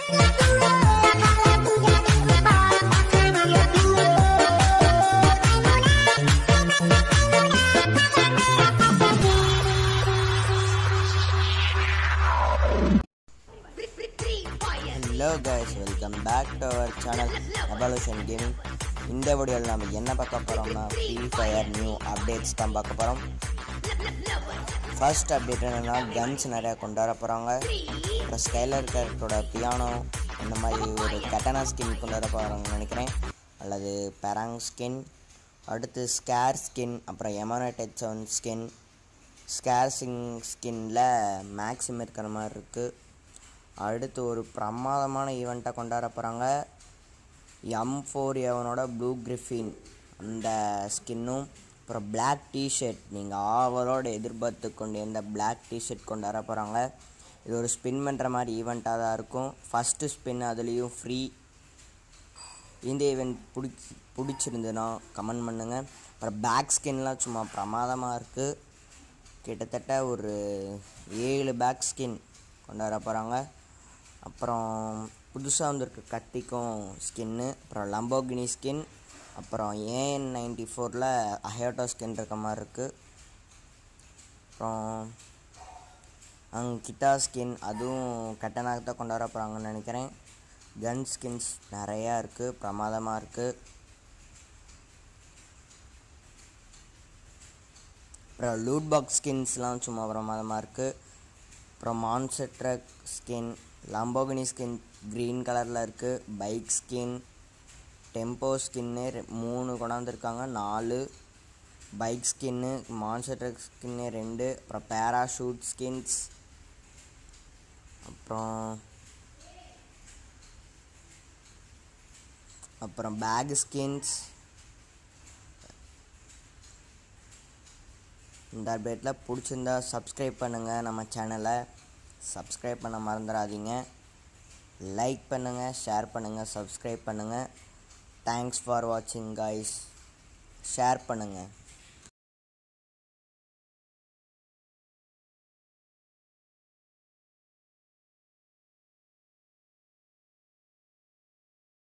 hello guys welcome back to our channel evolution gaming இந்த வீடியோவில் நம்ம என்ன பார்க்க போகிறோம்னா ஃப்ரீ ஃபயர் நியூ அப்டேட்ஸ் தான் பார்க்க போகிறோம் ஃபர்ஸ்ட் அப்டேட் என்னென்னா கன்ஸ் நிறையா கொண்டு வர போகிறாங்க அப்புறம் ஸ்கைலர் கேரக்டரோட பியானோ இந்த மாதிரி ஒரு கட்டனா ஸ்கின் கொண்டு வர போகிறாங்கன்னு நினைக்கிறேன் அல்லது பெராங் ஸ்கின் அடுத்து ஸ்கேர் ஸ்கின் அப்புறம் எமோனேட்டட் சவுன் ஸ்கின் ஸ்கேர்சிங் ஸ்கின்ல மேக்ஸிம் இருக்கிற மாதிரி இருக்குது அடுத்து ஒரு பிரமாதமான ஈவெண்ட்டை கொண்டாட போகிறாங்க எம் ஃபோர் எவனோட ப்ளூ கிரிஃபின் அந்த ஸ்கின்னும் அப்புறம் பிளாக் டிஷர்ட் நீங்கள் ஆவலோட எதிர்பார்த்து கொண்டு எந்த பிளாக் டிஷர்ட் கொண்டாட போகிறாங்க இது ஒரு ஸ்பின் பண்ணுற மாதிரி ஈவெண்ட்டாக தான் இருக்கும் ஃபஸ்ட்டு ஸ்பின் அதுலேயும் ஃப்ரீ இந்த ஈவெண்ட் பிடிச்சி பிடிச்சிருந்துன்னா கமெண்ட் பண்ணுங்கள் அப்புறம் பேக் ஸ்கின்லாம் சும்மா பிரமாதமாக இருக்குது கிட்டத்தட்ட ஒரு ஏழு பேக் ஸ்கின் கொண்டு வர போகிறாங்க அப்புறம் புதுசாக வந்திருக்க கத்திக்கும் ஸ்கின்னு அப்புறம் லம்போகினி ஸ்கின் அப்புறம் ஏஎன் நைன்டி ஃபோரில் அஹயோட்டோ ஸ்கின் இருக்க மாதிரி இருக்குது அப்புறம் அங்கே கிட்டா ஸ்கின் அதுவும் கட்டனாக தான் கொண்டு வர போகிறாங்கன்னு நினைக்கிறேன் கன் ஸ்கின்ஸ் நிறையா இருக்குது பிரமாதமாக இருக்குது அப்புறம் லூட் பாக்ஸ் ஸ்கின்ஸ்லாம் சும்மா பிரமாதமாக இருக்குது அப்புறம் monster truck skin Lamborghini skin green கலரில் இருக்குது பைக் ஸ்கின் டெம்போ ஸ்கின்னு மூணு கொண்டாந்துருக்காங்க நாலு பைக் ஸ்கின்னு மான்சர் ட்ரக் ஸ்கின்னு ரெண்டு அப்புறம் பேராஷூட் ஸ்கின்ஸ் அப்புறம் அப்புறம் பேக் ஸ்கின்ஸ் இந்த அப்டேட்டில் பிடிச்சிருந்தா சப்ஸ்கிரைப் பண்ணுங்கள் நம்ம சேனலை சப்ஸ்கிரைப் பண்ண மறந்துடாதீங்க லைக் பண்ணுங்கள் ஷேர் பண்ணுங்கள் சப்ஸ்கிரைப் பண்ணுங்கள் தேங்க்ஸ் ஃபார் வாட்சிங் காய்ஸ் ஷேர் பண்ணுங்கள்